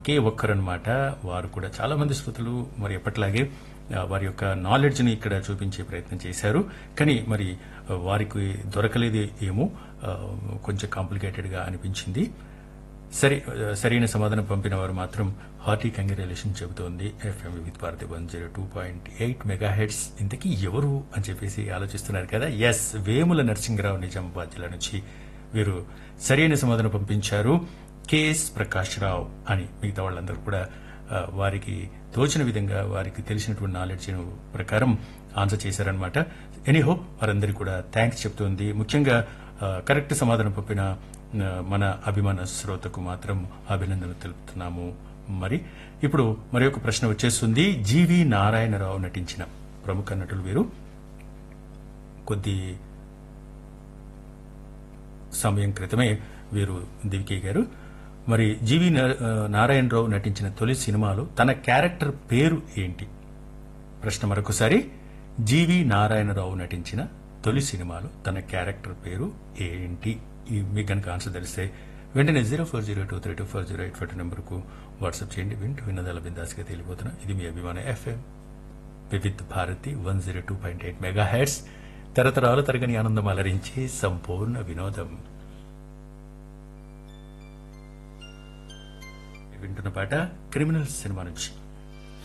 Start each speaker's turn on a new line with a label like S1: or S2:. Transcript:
S1: ఒకే ఒక్కరనమాట వారు కూడా చాలా మంది శ్రోతలు మరి ఎప్పటిలాగే ఆ, వారి యొక్క నాలెడ్జ్ ని ఇక్కడ చూపించే ప్రయత్నం చేశారు కానీ మరి ఆ, వారికి దొరకలేదు ఏమో ఆ, కొంచెం కాంప్లికేటెడ్ గా అనిపించింది సరే ఆ, సరైన సమాధానం పంపిన వారు మాత్రం హార్టీ కంగ్రాచులేషన్ చెబుతోంది ఎఫ్ఎం విత్ Bharati one zero two point eight megahertz ఇంతకీ ఎవరు అని చెప్పేసి ఆలోచిస్తున్నారు కదా ఎస్ వేముల నరసింహరావు నిజామాబాద్ జిల్లా నుంచి వీరు సరైన సమాధానం పంపించారు కెఎస్ ప్రకాష్ రావు అని మిగతా వాళ్ళందరూ కూడా ఆ, వారికి తోచిన విధంగా వారికి తెలిసినటువంటి నాలెడ్జ్ ప్రకారం ఆన్సర్ చేశారనమాట ఎనీహో వారందరికీ కూడా థ్యాంక్స్ చెప్తోంది ముఖ్యంగా ఆ, కరెక్ట్ సమాధానం పంపిన ఆ, మన అభిమాన శ్రోతకు మాత్రం అభినందనలు తెలుపుతున్నాము మరి ఇప్పుడు మరి ఒక ప్రశ్న వచ్చేస్తుంది జీవి నారాయణరావు నటించిన ప్రముఖ నటులు వీరు కొద్ది సమయం క్రితమే వీరు దివికే గారు మరి జీవి నా- ఆ, నారాయణరావు నటించిన తొలి సినిమాలో తన క్యారెక్టర్ పేరు ఏంటి ప్రశ్న మరొకసారి జీవి నారాయణరావు నటించిన తొలి సినిమాలో తన క్యారెక్టర్ పేరు ఏంటి ఈ మీకు గనక ఆన్సర్ తెలిస్తే వెంటనే zero four zero two three two four zero eight four నెంబర్కు వాట్సాప్ చేయండి వింటూ విన్నదాల బిందాస్గా తెలియబోతున్నా ఇది మీ అభిమాన FM Vividh Bharati one zero two point eight megahertz తరతరాలు తరగని ఆనందం అలరించే సంపూర్ణ వినోదం వింటున్న పాట క్రిమినల్ సినిమా నుంచి